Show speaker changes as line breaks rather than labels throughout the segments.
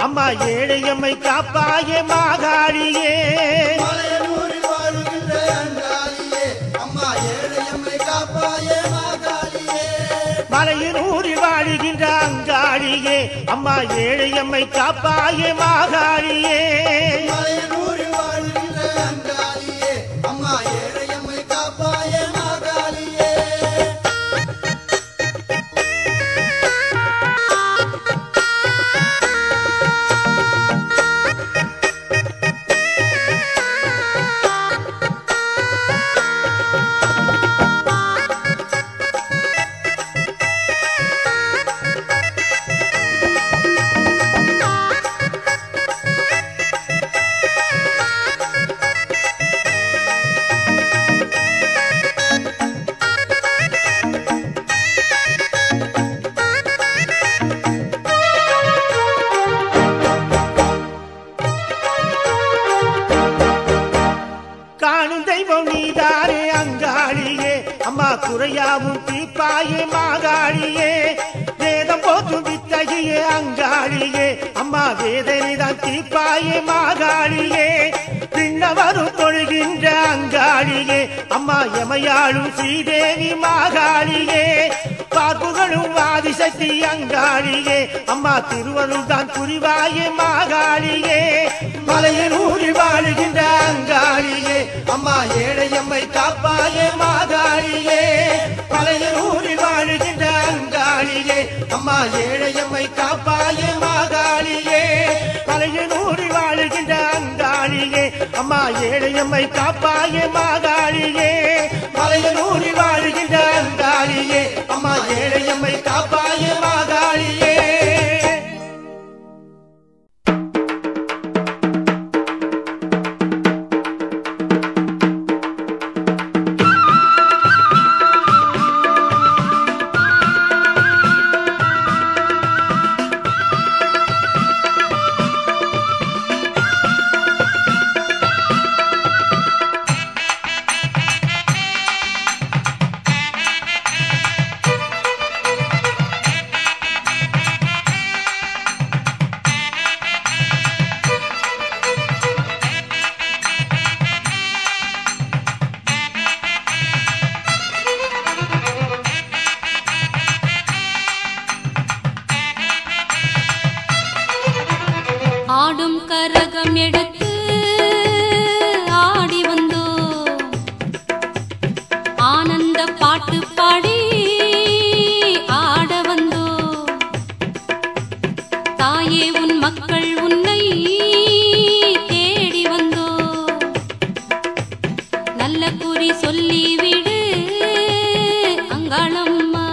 அம்மா ஏழையம்மை காப்பாயே மாகாளியே
மலையனூரில் வாழுகின்ற அங்காளியே அம்மா ஏழையம்மை காப்பாயே மாகாளியே
மலையனூரில் வாழுகின்ற அங்காளியே அம்மா ஏழையம்மை காப்பாயே மாகாளியே
மலையனூரில் வாழுகின்ற அங்காளியே அம்மா ஏழையம்மை காப்பாயே மாகாளியே
காணும் தெய்வம் நீதானே அங்காளியே அம்மா குறையாவும் தீப்பாயே மாகாளியே வேதம் போற்றும் வித்தகியே அங்காளியே அம்மா வேதனைதான் தீப்பாயே மாகாளியே பின்னவரும் தொழுகின்ற அங்காளியே அம்மா எமையாளும் ஸ்ரீதேவி மாகாளியே பார்ப்புகளும் வாதிசக்தி அங்காளியே அம்மா திருவருள் தான் புரிவாயே மாகாளியே மலையனூரில் வாழுகின்ற அங்காளியே அம்மா ஏழையம்மை காப்பாயே மாகாளியே மலையனூரில் வாழுகின்ற அங்காளியே அம்மா ஏழையம்மை காப்பாயே மாகாளியே மலையனூரில் வாழுகின்ற அங்காளியே அம்மா ஏழையம்மை காப்பாயே மாகாளியே மலையனூரில் வாழுகின்ற அங்காளியே அம்மா ஏழையம்மை காப்பாயே மாகாளியே
ஆடும் கரகம் எடுத்து ஆடி வந்தோ ஆனந்த பாட்டு பாடி ஆட வந்தோ தாயே உன் மக்கள் உன்னை தேடி வந்தோ நல்ல குறி சொல்லிவிடு அங்காளம்மா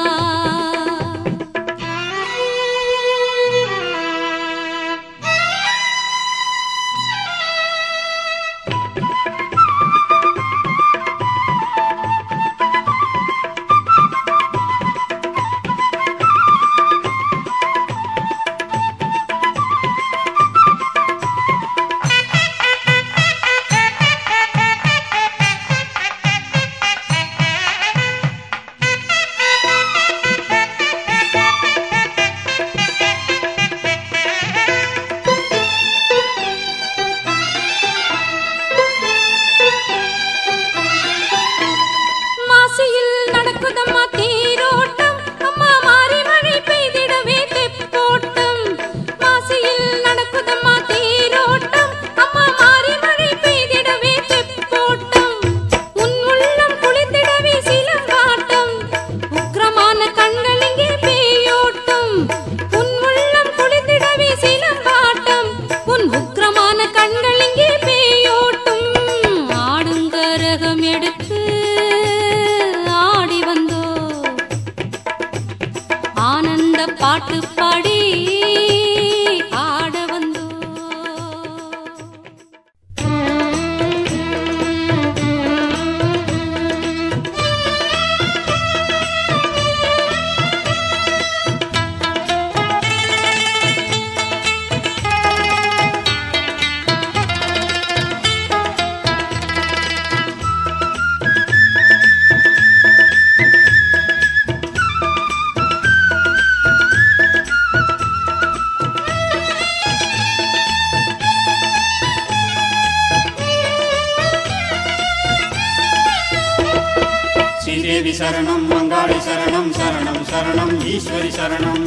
மாசியில் நடக்குதம்மா தேரோட்டம் அம்மா மாறி மழை பெய்திடவே தெப்போட்டம் மாசியில் நடக்குதம்மா தேரோட்டம் அம்மா மாறி மழை பெய்திடவே தெப்போட்டம் உன் உள்ளம் குளித்திடவே சிலம்பாட்டம் உக்கிரமான கண்கள் இங்கே பேயோட்டம் உன் உள்ளம் குளித்திடவே சிலம்பாட்டம் உன் உக்கிரமான கண்கள் இங்கே பேயோட்டம் ஆடுங்கரகம் எடுத்து ஆடி வந்தோ ஆனந்த பாட்டு பாடி ஆட வந்தோ
ஆ
ஸ்ரீதேவி சரணம் மங்காளி சரணம் சரணம் சரணம் ஈஸ்வரி சரணம்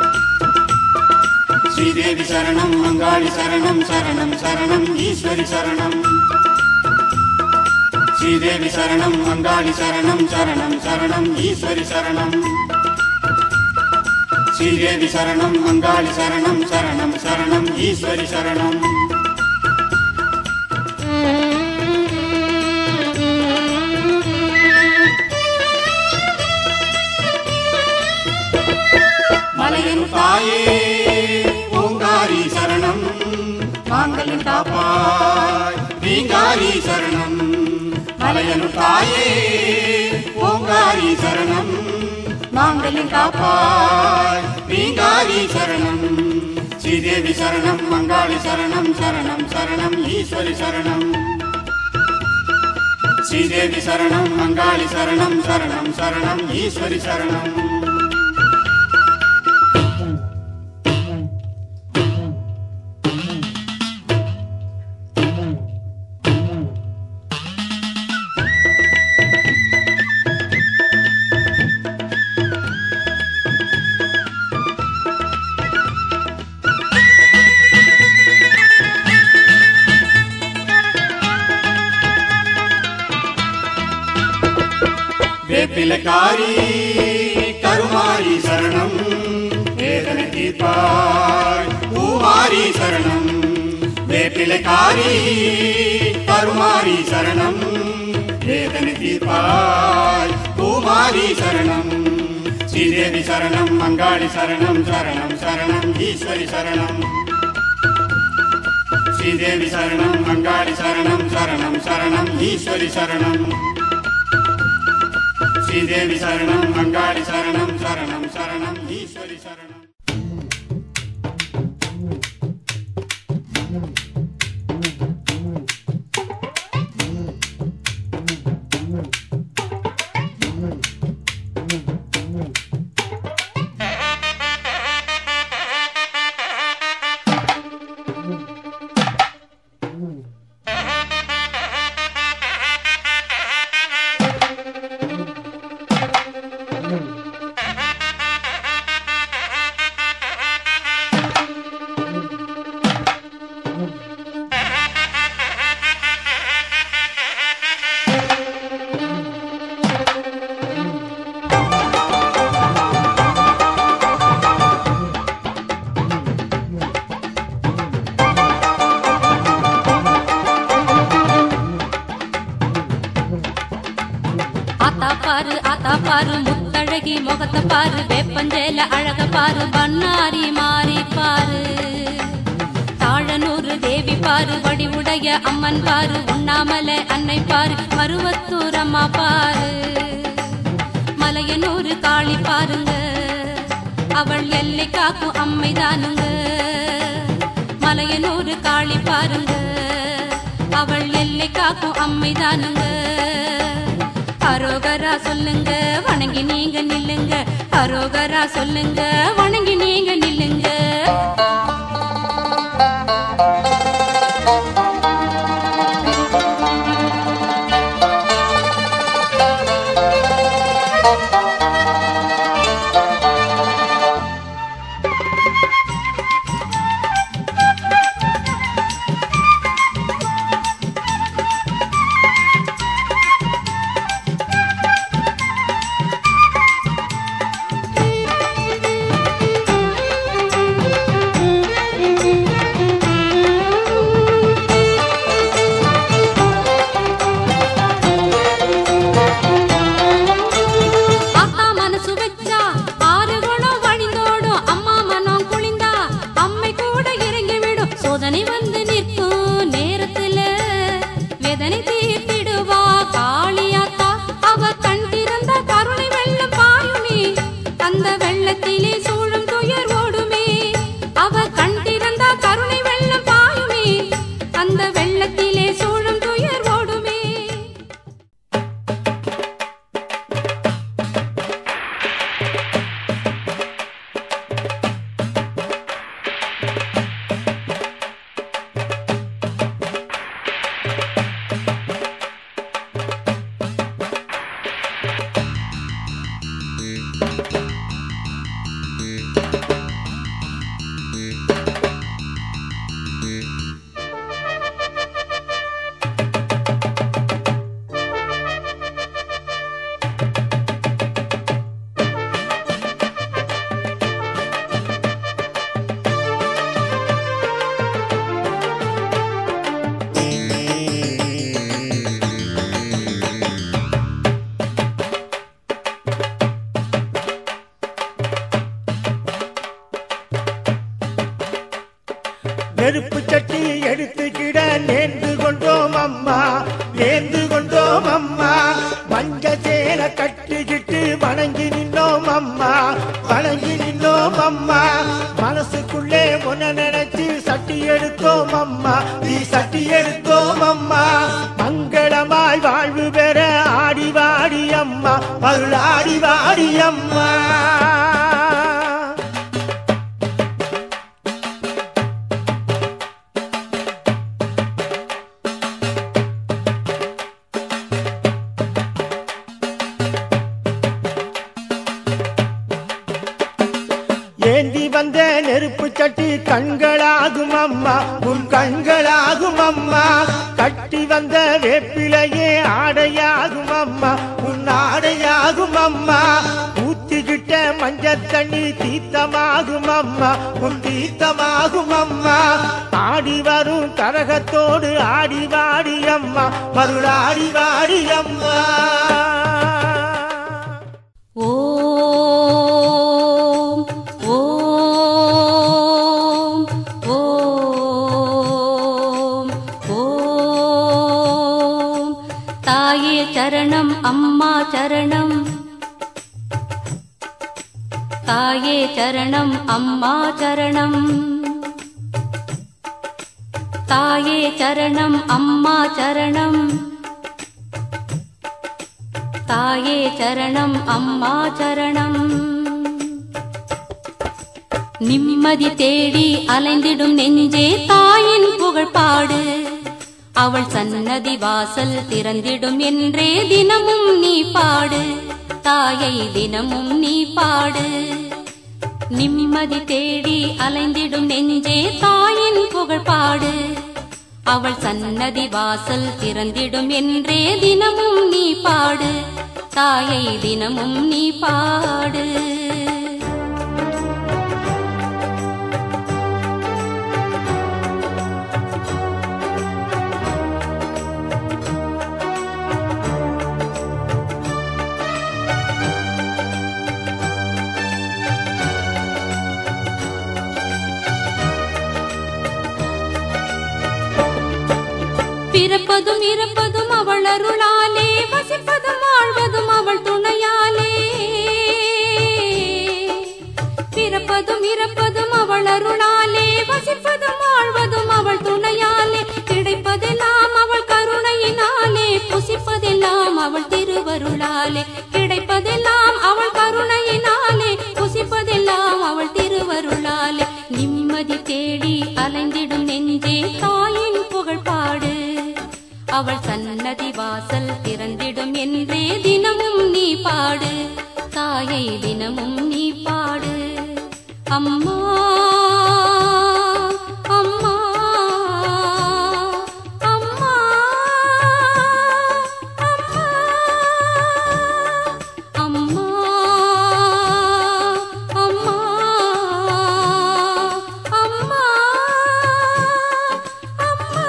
ஸ்ரீதேவி சரணம் மங்காளி சரணம் சரணம் சரணம் ஈஸ்வரி சரணம் ஸ்ரீதேவி சரணம் மங்காளி சரணம் சரணம் சரணம் ஈஸ்வரி சரணம் ஸ்ரீதேவி சரணம் மங்காளி சரணம் சரணம் சரணம் ஈஸ்வரி சரணம் மலையன் தாயே ஓங்காரி சரணம் மாங்கல்யம் காப்பாய் ரீங்காரி சரணம் மலையனு தாயே ஓங்காரி சரணம் மாங்கல்யம் காப்பாய் ரீங்காரி சரணம் ஸ்ரீதேவி சரணம் மங்காளி சரணம் சரணம் சரணம் ஈஸ்வரி சரணம் ஸ்ரீதேவி சரணம் மங்காளி சரணம் சரணம் சரணம் ஈஸ்வரி சரணம் வேப்பிலக்காரி கருமாரி சரணம் வேதனை தீர்ப்பாய் பூமாரி சரணம் வேப்பிலக்காரி கருமாரி சரணம் வேதனை தீர்ப்பாய் பூமாரி சரணம் ஸ்ரீதேவி சரணம் மங்காளி சரணம் சரணம் சரணம் ஈஸ்வரி சரணம் ஸ்ரீதேவி சரணம் மங்காளி சரணம் சரணம் சரணம் ஈஸ்வரி சரணம் ஸ்ரீதேவி சரணம் மங்காளி சரணம் சரணம் சரணம் ஈஸ்வரி சரணம்
ஆத்தா பாரு ஆத்தா பாரு முத்தழகி முகத்தை பாரு வேப்பஞ்சேல அழக பாரு பண்ணாரி மாறி பாரு தாழனூறு தேவி பாரு வடிவுடைய அம்மன் பாரு உண்ணாமலை அன்னை பாரு மருவத்தூர் அம்மா பாரு மலையனூறு காளி பாருங்க அவள் எல்லை காக்கும் அம்மை தானுங்க மலையனூறு காளி பாருங்க அவள் எல்லை காக்கும் அம்மை தானுங்க அரோகரா சொல்லுங்க வணங்கி நீங்க நில்லுங்க அரோகரா சொல்லுங்க வணங்கி நீங்க நில்லுங்க
நெருப்பு சட்டி எடுத்துக்கிட நேர்ந்து கொண்டோம் அம்மா நேர்ந்து கொண்டோம் அம்மா மஞ்ச சேலை கட்டிக்கிட்டு வணங்கி நின்னோம் அம்மா வணங்கி நின்னோம் அம்மா மனசுக்குள்ளே உன்ன நினைச்சு சட்டி எடுத்தோம் அம்மா நீ சட்டி எடுத்தோம் அம்மா மங்களமாய் வாழ்வு பெற ஆடி வாடி அம்மா அருள் ஆடி வாடி அம்மா ஏந்தி வந்த நெருப்பு சட்டி கண்களாகும் அம்மா உன் கண்களாகும் அம்மா கட்டி வந்த வேப்பிலையே ஆடையாகும் அம்மா உன் ஆடையாகும் அம்மா ஊத்திக்கிட்ட மஞ்சள் தண்ணி தீர்த்தமாகும் அம்மா உன் தீர்த்தமாகும் அம்மா ஆடி வரும் கரகத்தோடு ஆடி வாடி அம்மா மருளாடி வாடி அம்மா
ஓம் ஓம் ஓம் ஓம் தாயே சரணம் அம்மா சரணம் தாயே சரணம் அம்மா சரணம் தாயே சரணம் அம்மா சரணம் தாயே சரணம் அம்மா சரணம் நிம்மதி தேடி அலைந்திடும் நெஞ்சே தாயின் புகழ் பாடு அவள் சன்னதி வாசல் திறந்திடும் என்றே தினமும் நீ பாடு தாயை தினமும் நீ பாடு நிம்மதி தேடி அலைந்திடும் நெஞ்சே தாயின் புகழ் பாடு அவள் சன்னதி வாசல் திறந்திடும் என்றே தினமும் நீ பாடு தாயை தினமும் நீ பாடு பிறப்பதும் இறப்பதும் அவள் அருளாலே வசிப்பதும் வாழ்வதும் அவள் துணையாலே பிறப்பதும் இறப்பதும் அவள் அருளாலே வசிப்பதும் வாழ்வதும் அவள் துணையாலே கிடைப்பதெல்லாம் அவள் கருணையினாலே புசிப்பதெல்லாம் அவள் திருவருளாலே கிடைப்பதெல்லாம் அவள் கருணையினாலே புசிப்பதெல்லாம் அவள் திருவருளாலே நிம்மதி தேடி அலைந்திடும் நெஞ்சே தாயின் புகழ் பாடு அவள் சன்னதி வாசல் திறந்திடும் என்றே தினமும் நீ பாடு தாயை தினமும் நீ பாடு அம்மா அம்மா அம்மா அம்மா அம்மா அம்மா அம்மா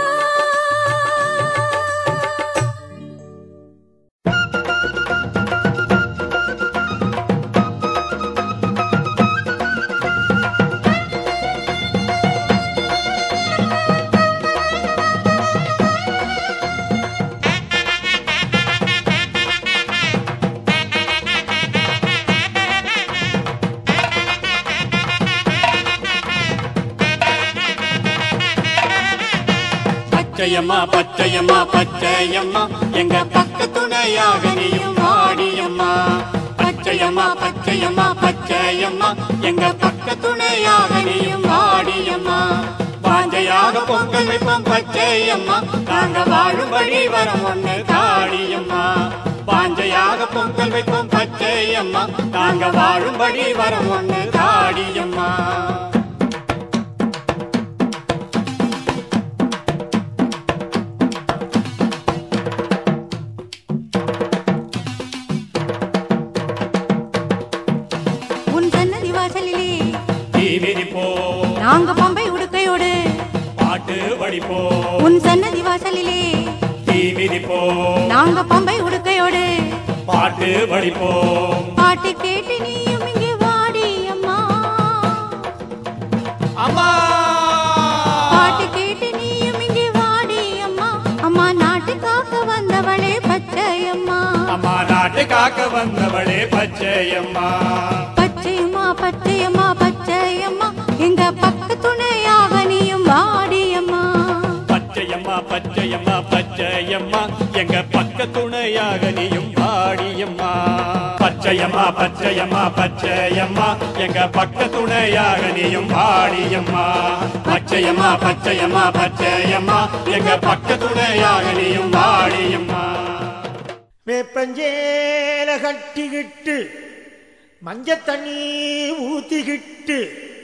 பச்சையம்மா பச்சையம்மா பச்சையம்மா எங்க பக்க துணையாக நீயும் வாடியம்மா பச்சையம்மா பச்சையம்மா பச்சையம்மா எங்க பக்க துணையாக நீயும் வாடியம்மா வாஞ்சையாக பொங்கல் வைப்போம் பச்சையம்மா நாங்க வாழும்படி வரம் ஒண்ணு தாடியம்மா வாஞ்சையாக பொங்கல் வைப்போம் பச்சையம்மா நாங்க வாழும்படி வரம் ஒண்ணு தாடியம்மா
உன் சன்னதி வாசலிலே
தீ விரிப்போ
நாங்க பம்பை உடுக்கையோடு
பாட்டு வடிப்போ
உன் சன்னதி வாசலிலே
தீ விரிப்போ
நாங்க பம்பை உடுக்கையோடு
பாட்டு வடிப்போம்
பாட்டு கேட்டு நீயும் இங்கே வாடி அம்மா
அம்மா
பாட்டு
அம்மா நாட்டு காக்க வந்தவளே பச்சையம்மா
பச்சையம்மா பச்சையம்மா பச்சையம்மா எங்க பக்க துணையாக நீயும் வாடியம்மா
பச்சையம்மா பச்சையம்மா பச்சையம்மா எங்க பக்க துணையாக நீயும் பாடியம்மா பச்சையம்மா பச்சையம்மா பச்சையம்மா எங்க பக்க துணையாக நீயும் பாடியம்மா பச்சையம்மா பச்சையம்மா பச்சையம்மா எங்க பக்க துணையாக நீயும் பாடியம்மா
வேப்பஞ்சேல கட்டிக்கிட்டு மஞ்ச தண்ணி ஊத்திக்கிட்டு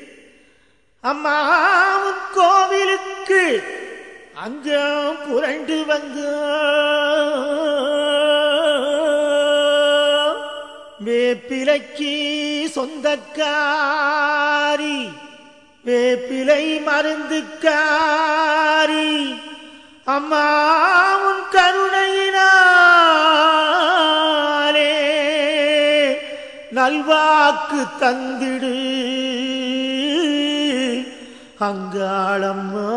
அம்மாவும் கோவிலுக்கு அங்க புரண்டு வந்து வேப்பிலைக்கு சொந்தக்காரி வேப்பிலை மருந்துக்காரி அம்மாவும் கருணையினாலே நல்வாக்கு தந்திடு அங்காளம்மா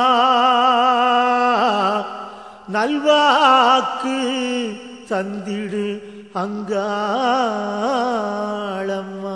நல்வாக்கு தந்திடு அங்காளம்மா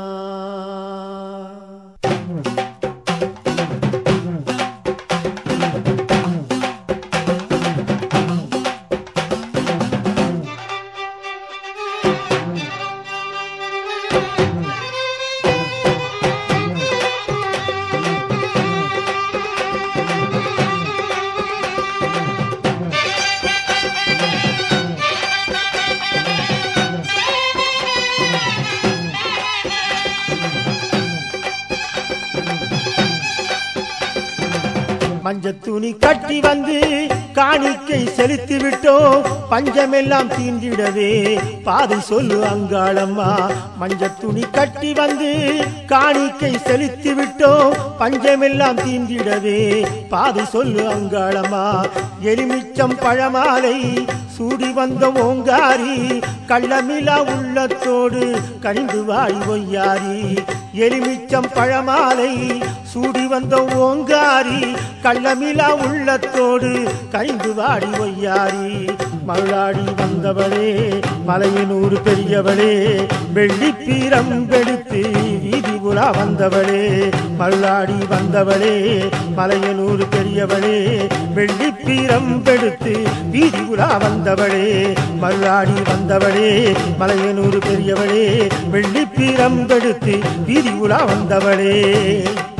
மஞ்சத் துணி கட்டி வந்து காணிக்கை செலுத்தி விட்டோம் பஞ்சமெல்லாம் தீண்டிடவே பாதை சொல்லு அங்காளம்மா மஞ்சத் துணி கட்டி வந்து காணிக்கை செலுத்தி விட்டோம் பஞ்சமெல்லாம் தீண்டிடவே பாதை சொல்லு அங்காளம்மா எலுமிச்சம் பழமாலை சூடி வந்த ஓங்காரி கள்ளமிலா உள்ளத்தோடு கனிந்து வாய் ஒய்யாரி எலுமிச்சம் பழமாலை சூடி வந்த ஓங்காரி கள்ளமிலா உள்ளத்தோடு கனிந்து வாடி ஒய்யாரி மருளாடி வந்தவளே மலையனூர் பெரியவளே வெள்ளி பீரம் வெடித்து வீதி உலா வந்தவளே மருளாடி வந்தவளே மலையனூர் பெரியவளே வெள்ளி பீரம் வெடுத்து வீதி உலா வந்தவளே மருளாடி வந்தவளே மலையனூர் பெரியவளே வெள்ளி பீரம் வெடுத்து வீதி உலா வந்தவளே